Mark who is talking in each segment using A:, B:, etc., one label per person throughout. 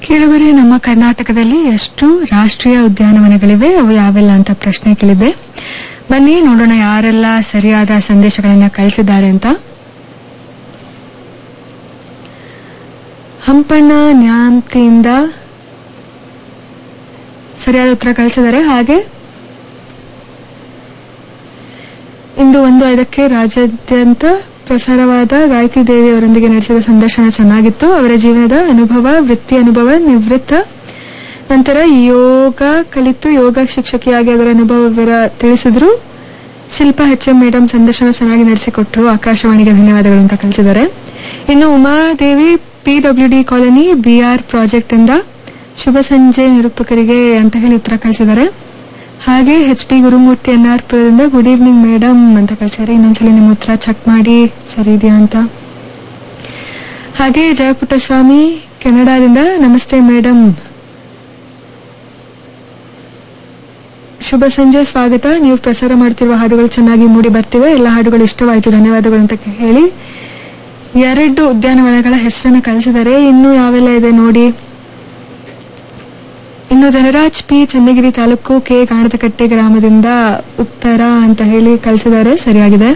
A: ಕೇಳುಗರೆ ನಮ್ಮ ಕರ್ನಾಟಕದಲ್ಲಿ ಎಷ್ಟು ರಾಷ್ಟ್ರೀಯ ಉದ್ಯಾನವನಗಳಿವೆ ಅವು ಯಾವೆಲ್ಲ ಅಂತ ಪ್ರಶ್ನೆ ಕೇಳಿದ್ದೆ ಬನ್ನಿ ನೋಡೋಣ ಯಾರೆಲ್ಲ ಸರಿಯಾದ ಸಂದೇಶಗಳನ್ನ ಕಳಿಸಿದ್ದಾರೆ ಅಂತ ಹಂಪಣ್ಣ ನ್ಯಾಮ್ತಿಯಿಂದ ಸರಿಯಾದ ಉತ್ತರ ಕಳಿಸಿದ್ದಾರೆ ಹಾಗೆ ಇಂದು ಒಂದು ಐದಕ್ಕೆ ರಾಜ್ಯಾದ್ಯಂತ ಪ್ರಸಾರವಾದ ಗಾಯತ್ರಿ ದೇವಿ ಅವರೊಂದಿಗೆ ನಡೆಸಿದ ಸಂದರ್ಶನ ಚೆನ್ನಾಗಿತ್ತು ಅವರ ಜೀವನದ ಅನುಭವ ವೃತ್ತಿ ಅನುಭವ ನಿವೃತ್ತ ನಂತರ ಯೋಗ ಕಲಿತು ಯೋಗ ಶಿಕ್ಷಕಿಯಾಗಿ ಅದರ ಅನುಭವ ವಿವರ ತಿಳಿಸಿದ್ರು ಶಿಲ್ಪಾ ಎಚ್ ಎಂ ಮೇಡಮ್ ಸಂದರ್ಶನ ಚೆನ್ನಾಗಿ ನಡೆಸಿಕೊಟ್ರು ಆಕಾಶವಾಣಿಗೆ ಧನ್ಯವಾದಗಳು ಅಂತ ಕಳಿಸಿದ್ದಾರೆ ಇನ್ನು Umadevi P W D colony B R project ಇಂದ ಶುಭ ಸಂಜೆ ನಿರೂಪಕರಿಗೆ ಅಂತ ಹೇಳಿ ಉತ್ತರ ಕಳಿಸಿದ್ದಾರೆ ಹಾಗೆ H P Gurumurthy N R ಪುರದಿಂದ ಗುಡ್ ಈವ್ನಿಂಗ್ ಮೇಡಮ್ ಅಂತ ಕಳಿಸಿದ್ದಾರೆ ಇನ್ನೊಂದ್ಸಲಿ ನಿಮ್ಮ ಉತ್ತರ ಚೆಕ್ ಮಾಡಿ ಸರಿ ಇದೆಯಾ ಅಂತ ಹಾಗೆ ಜಯಪುಟ್ಟಸ್ವಾಮಿ ಕೆನಡಾದಿಂದ ನಮಸ್ತೆ ಮೇಡಮ್ ಶುಭ ಸಂಜೆ ಸ್ವಾಗತ ನೀವು ಪ್ರಸಾರ ಮಾಡ್ತಿರುವ ಹಾಡುಗಳು ಚೆನ್ನಾಗಿ ಮೂಡಿ ಬರ್ತಿವೆ ಎಲ್ಲ ಹಾಡುಗಳು ಇಷ್ಟವಾಯಿತು ಧನ್ಯವಾದಗಳು ಅಂತ ಹೇಳಿ ಎರಡು ಉದ್ಯಾನವನಗಳ ಹೆಸರನ್ನು ಕಳಿಸಿದ್ದಾರೆ ಇನ್ನು ಯಾವೆಲ್ಲ ಇದೆ ನೋಡಿ ಇನ್ನು ಧನರಾಜ್ ಪಿ ಚನ್ನಗಿರಿ ತಾಲೂಕು ಕೆ ಗಾಣದಕಟ್ಟೆ ಗ್ರಾಮದಿಂದ ಉತ್ತರ ಅಂತ ಹೇಳಿ ಕಳಿಸಿದ್ದಾರೆ ಸರಿಯಾಗಿದೆ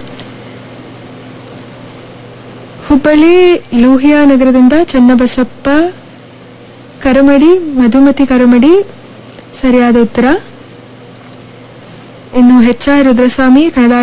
A: ಹುಬ್ಬಳ್ಳಿ ಲೂಹಿಯಾ ನಗರದಿಂದ ಚನ್ನಬಸಪ್ಪ ಕರಮಡಿ ಮಧುಮತಿ ಕರಮಡಿ ಸರಿಯಾದ ಉತ್ತರ ಇನ್ನು ಎಚ್ ಆರ್ ರುದ್ರಸ್ವಾಮಿ ಕಣದಾಳ